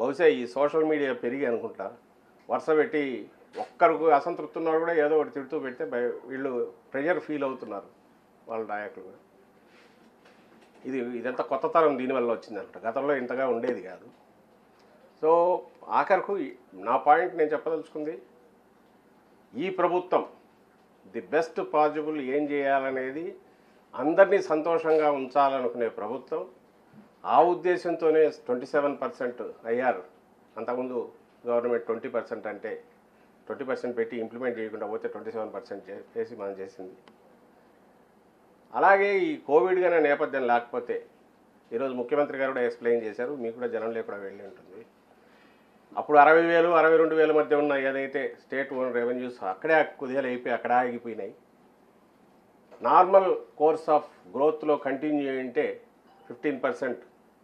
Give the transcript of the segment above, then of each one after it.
బహుశా ఈ social media పెరిగి అనుకుంటా వరుస పెట్టి ఒక్కరికి అసంతృప్తి ఉన్నారు కూడా ఏదో ఒకటి తిడుతూ పెడితే భయ- వీళ్ళు ప్రెషర్ ఫీల్ అవుతున్నారు వాళ్ళ నాయకులు కూడా ఇది ఇదంతా కొత్త తరం దీనివల్ల వచ్చిందనమాట గతంలో ఇంతగా ఉండేది కాదు సో ఆఖరకు ఈ- నా పాయింట్ నేను చెప్పదలుచుకుంది ఈ ప్రభుత్వం ది బెస్ట్ పాసిబుల్ ఏం చేయాలనేది అందరినీ సంతోషంగా ఉంచాలనుకునే ప్రభుత్వం ఆ ఉద్దేశంతోనే ట్వంటీ సెవెన్ పర్సెంట్ అయ్యారు అంతకుముందు గవర్నమెంట్ ట్వంటీ పర్సెంట్ అంటే ట్వంటీ పర్సెంట్ పెట్టి ఇంప్లిమెంట్ చేయకుండా పోతే ట్వంటీ సెవెన్ పర్సెంట్ చేసి మనం చేసింది అలాగే ఈ కోవిడ్ గానే నేపథ్యం లేకపోతే ఈరోజు ముఖ్యమంత్రి గారు కూడా ఎక్స్ప్లెయిన్ చేశారు మీకు కూడా జనంలో కూడా వెళ్ళి ఉంటుంది అప్పుడు అరవై వేలు అరవై రెండు వేల మధ్య ఉన్న ఏదైతే స్టేట్ ఓన్ రెవెన్యూస్ అక్కడే కుదేలు అయిపోయి అక్కడే ఆగిపోయినాయి నార్మల్ కోర్స్ ఆఫ్ గ్రోత్లో కంటిన్యూ అయింటే ఫిఫ్టీన్ పర్సెంట్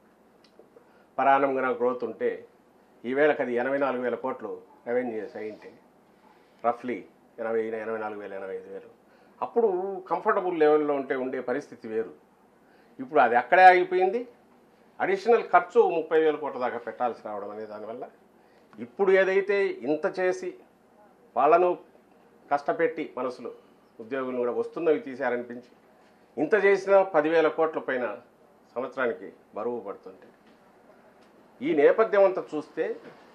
పరాణంగా గ్రోత్ ఉంటే ఈవేళకి అది ఎనభై నాలుగు వేల కోట్లు రెవెన్యూస్ అయింటే రఫ్లీ ఎనభై ఎనభై నాలుగు వేలు ఎనభై ఐదు వేలు అప్పుడు కంఫర్టబుల్ లెవెల్లో ఉంటే ఉండే పరిస్థితి వేరు ఇప్పుడు అది అక్కడే ఆగిపోయింది అడిషనల్ ఖర్చు ముప్పై వేల కోట్ల దాకా పెట్టాల్సి రావడం అనే దానివల్ల ఇప్పుడు ఏదైతే ఇంత చేసి వాళ్ళను కష్టపెట్టి మనసులో ఉద్యోగులు కూడా వస్తున్నవి తీశారనిపించి ఇంత చేసినా పదివేల కోట్ల పైన సంవత్సరానికి బరువు పడుతుంటే ఈ నేపథ్యం అంతా చూస్తే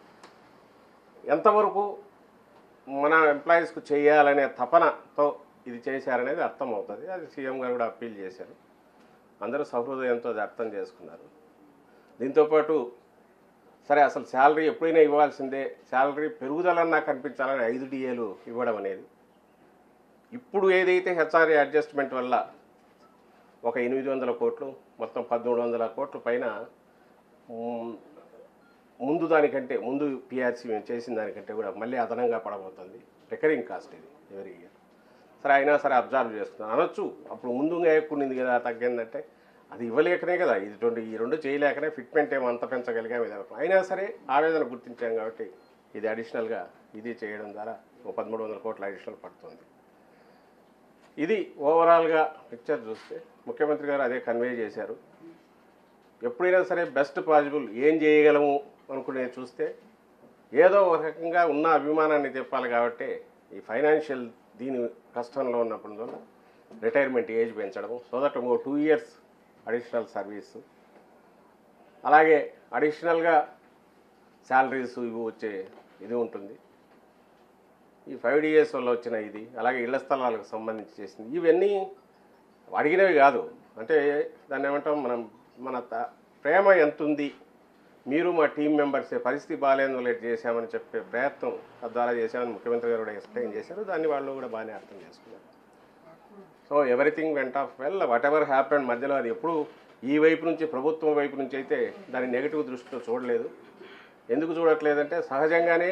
ఎంతవరకు మన ఎంప్లాయీస్కు చేయాలనే తపనతో ఇది చేశారనేది అర్థమవుతుంది అది సీఎం గారు కూడా అప్పీల్ చేశారు అందరూ సహృదయంతో అది అర్థం చేసుకున్నారు దీంతోపాటు సరే అసలు శాలరీ ఎప్పుడైనా ఇవ్వాల్సిందే శాలరీ పెరుగుదలన్నా కనిపించాలని ఐదు డిఏలు ఇవ్వడం అనేది ఇప్పుడు ఏదైతే హెచ్ఆర్ఏ అడ్జస్ట్మెంట్ వల్ల ఒక ఎనిమిది వందల కోట్లు మొత్తం పదమూడు వందల కోట్ల పైన మ్, ముందు దానికంటే ముందు పిఆర్సీ మేము చేసిన దానికంటే కూడా మళ్ళీ అదనంగా పడబోతుంది రికరింగ్ కాస్ట్ ఇది ఎవరీ ఇయర్ సరే అయినా సరే అబ్జర్వ్ చేస్తున్నాను అనొచ్చు అప్పుడు ముందుగా ఎక్కువ కదా తగ్గిందంటే అది ఇవ్వలేకనే కదా ఇది రెండు ఈ రెండు చేయలేకనే ఫిట్మెంట్ ఏమో అంత పెంచగలిగాం ఇది అవ్వడం. అయినా సరే ఆవేదన గుర్తించాం కాబట్టి ఇది అడిషనల్గా ఇది చేయడం ద్వారా ఓ పదమూడు వందల కోట్ల అడిషనల్ పడుతుంది ఇది ఓవరాల్గా పిక్చర్ చూస్తే ముఖ్యమంత్రి గారు అదే కన్వే చేశారు ఎప్పుడైనా సరే బెస్ట్ పాసిబుల్ ఏం చేయగలము అనుకునే చూస్తే ఏదో ఒక రకంగా ఉన్న అభిమానాన్ని చెప్పాలి కాబట్టి ఈ ఫైనాన్షియల్ దీని కష్టంలో ఉన్నప్పుడు వల్ల రిటైర్మెంట్ ఏజ్ పెంచడం సో దట్ ఇంకో టూ ఇయర్స్ అడిషనల్ సర్వీస్ అలాగే అడిషనల్గా శాలరీస్ ఇవి వచ్చే ఇది ఉంటుంది ఈ ఫైవ్ డిఎస్ వల్ల వచ్చిన ఇది అలాగే ఇళ్ల స్థలాలకు సంబంధించి చేసింది ఇవన్నీ అడిగినవి కాదు అంటే దాన్ని ఏమంటాం మనం మన త- ప్రేమ ఎంత ఉంది మీరు మా టీం మెంబర్స్ పరిస్థితి బాగాలేదు లేట్ చేశామని చెప్పే ప్రయత్నం తద్వారా చేశామని ముఖ్యమంత్రి గారు కూడా ఎక్స్ప్లెయిన్ చేశారు దాన్ని వాళ్ళు కూడా బాగానే అర్థం చేసుకున్నారు so everything went off well whatever happened మధ్యలో అది ఎప్పుడు ఈ వైపు నుంచి ప్రభుత్వం వైపు నుంచి అయితే దాని నెగిటివ్ దృష్టితో చూడలేదు ఎందుకు చూడట్లేదంటే సహజంగానే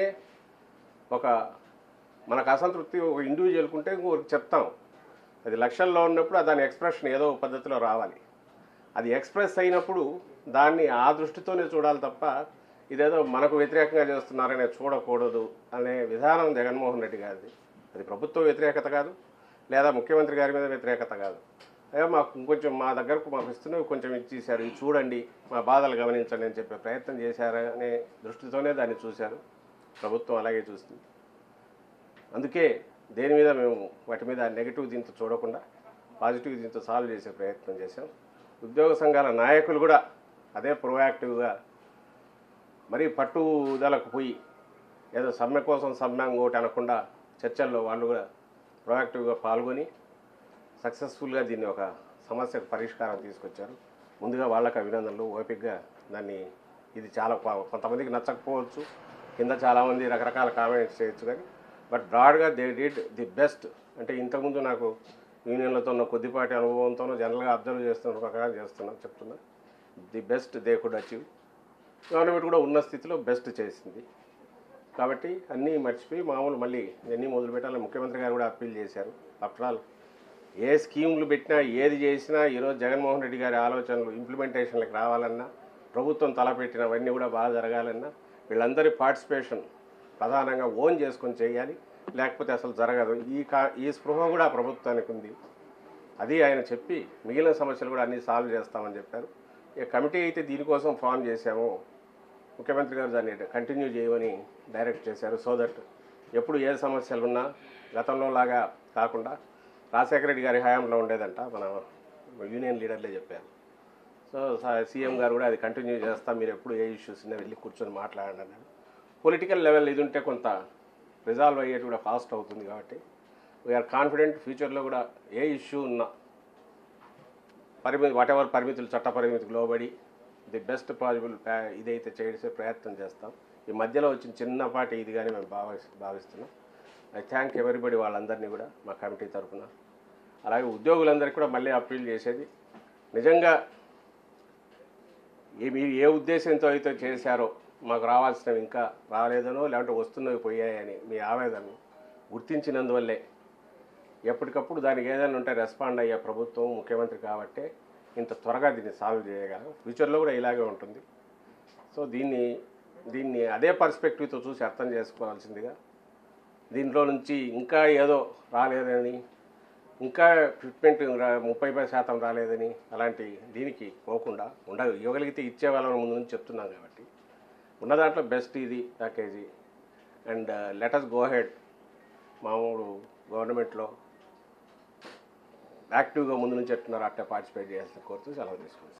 ఒక మనకు అసంతృప్తి ఒక ఇండివిజువల్కి ఉంటే ఇంకొకరికి చెప్తాం అది లక్షల్లో ఉన్నప్పుడు దాని ఎక్స్ప్రెషన్ ఏదో ఒక పద్ధతిలో రావాలి అది ఎక్స్ప్రెస్ అయినప్పుడు దాన్ని ఆ దృష్టితోనే చూడాలి తప్ప ఇదేదో మనకు వ్యతిరేకంగా చేస్తున్నారనే చూడకూడదు అనే విధానం జగన్మోహన్ రెడ్డి గారిది అది ప్రభుత్వ వ్యతిరేకత కాదు లేదా ముఖ్యమంత్రి గారి మీద వ్యతిరేకత కాదు అయ్యో మాకు ఇంకొంచెం మా దగ్గరకు మాకు ఇస్తున్నవి కొంచెం ఇచ్చేసారు ఇది చూడండి మా బాధలు గమనించండి అని చెప్పే ప్రయత్నం చేశారనే దృష్టితోనే దాన్ని చూశారు ప్రభుత్వం అలాగే చూస్తుంది అందుకే దేని మీద మేము వాటి మీద నెగిటివ్ దీంతో చూడకుండా పాజిటివ్ దీంతో సాల్వ్ చేసే ప్రయత్నం చేశాం ఉద్యోగ సంఘాల నాయకులు కూడా అదే ప్రొయాక్టివ్గా మరీ పట్టుదలకు పోయి ఏదో సమ్మె కోసం సమ్మె ఇంకోటి అనకుండా చర్చల్లో వాళ్ళు కూడా ప్రొయాక్టివ్గా పాల్గొని సక్సెస్ఫుల్గా దీన్ని ఒక సమస్యకు పరిష్కారం తీసుకొచ్చారు ముందుగా వాళ్ళకి అభినందనలు ఓపికగా దాన్ని ఇది చాలా ప- కొంతమందికి నచ్చకపోవచ్చు కింద చాలామంది రకరకాల కామెంట్స్ చేయొచ్చు కానీ బట్ బ్రాడ్గా దే డిడ్ ది బెస్ట్ అంటే ఇంతకుముందు నాకు యూనియన్లతో ఉన్న కొద్దిపాటి అనుభవంతోనూ జనరల్గా అబ్జర్వ్ చేస్తున్న ప్రకారం చేస్తున్నా చెప్తున్నా the best they could achieve government కూడా ఉన్న స్థితిలో బెస్ట్ చేసింది కాబట్టి అన్నీ మర్చిపోయి మామూలు మళ్ళీ ఎన్ని మొదలు పెట్టాలని ముఖ్యమంత్రి గారు కూడా అప్పీల్ చేశారు ఆఫ్టర్ ఆల్ ఏ స్కీములు పెట్టినా ఏది చేసినా ఈరోజు జగన్మోహన్ రెడ్డి గారి ఆలోచనలు ఇంప్లిమెంటేషన్లకు రావాలన్నా ప్రభుత్వం తలపెట్టినవన్నీ కూడా బాగా జరగాలన్నా వీళ్ళందరి పార్టిసిపేషన్ ప్రధానంగా ఓన్ చేసుకొని చేయాలి లేకపోతే అసలు జరగదు ఈ కా ఈ స్పృహ కూడా ప్రభుత్వానికి ఉంది అది ఆయన చెప్పి మిగిలిన సమస్యలు కూడా అన్నీ సాల్వ్ చేస్తామని చెప్పారు ఈ కమిటీ అయితే దీనికోసం ఫామ్ చేశాము ముఖ్యమంత్రి గారు దాన్ని కంటిన్యూ చేయమని డైరెక్ట్ చేశారు సో దట్ ఎప్పుడు ఏ సమస్యలు ఉన్నా గతంలో లాగా కాకుండా రాజశేఖర రెడ్డి గారి హయాంలో ఉండేదంట మన యూనియన్ లీడర్లే చెప్పారు సో సీఎం గారు కూడా అది కంటిన్యూ చేస్తా మీరు ఎప్పుడు ఏ ఇష్యూస్ ఉన్నా వెళ్ళి కూర్చొని మాట్లాడండి అన్నారు పొలిటికల్ లెవెల్ ఇది ఉంటే కొంత రిజాల్వ్ అయ్యేది కూడా ఫాస్ట్ అవుతుంది కాబట్టి వీఆర్ కాన్ఫిడెంట్ ఫ్యూచర్లో కూడా ఏ ఇష్యూ ఉన్నా పరిమితి వాట్ ఎవర్ పరిమితులు చట్ట పరిమితికి లోబడి ది బెస్ట్ పాసిబుల్ ఇదైతే చేసే ప్రయత్నం చేస్తాం ఈ మధ్యలో వచ్చిన చిన్నపాటి ఇది కానీ మేము భావి భావిస్తున్నాం ఐ థ్యాంక్ ఎవరిబడి వాళ్ళందరినీ కూడా మా కమిటీ తరఫున అలాగే ఉద్యోగులందరికీ కూడా మళ్ళీ అప్పీల్ చేసేది నిజంగా ఏ మీరు ఏ ఉద్దేశంతో అయితే చేశారో మాకు రావాల్సినవి ఇంకా రాలేదనో లేదంటే వస్తున్నవి పోయాయని మీ ఆవేదనను గుర్తించినందువల్లే ఎప్పటికప్పుడు దానికి ఏదైనా ఉంటే రెస్పాండ్ అయ్యే ప్రభుత్వం ముఖ్యమంత్రి కాబట్టే ఇంత త్వరగా దీన్ని సాల్వ్ చేయగలం ఫ్యూచర్లో కూడా ఇలాగే ఉంటుంది సో దీన్ని దీన్ని అదే పర్స్పెక్టివ్తో చూసి అర్థం చేసుకోవాల్సిందిగా దీంట్లో నుంచి ఇంకా ఏదో రాలేదని ఇంకా ఫిట్మెంట్ రా- ముప్పై పది శాతం రాలేదని అలాంటి దీనికి పోకుండా ఉండ ఇవ్వగలిగితే ఇచ్చే వాళ్ళని ముందు నుంచి చెప్తున్నాం కాబట్టి ఉన్న దాంట్లో బెస్ట్ ఇది package and let's go head మామూలు గవర్నమెంట్లో యాక్టివ్గా ముందు నుంచి చెప్తున్నారు అట్టే పార్టిసిపేట్ చేయాల్సిన కోరుతూ సెలవు తీసుకుంటాం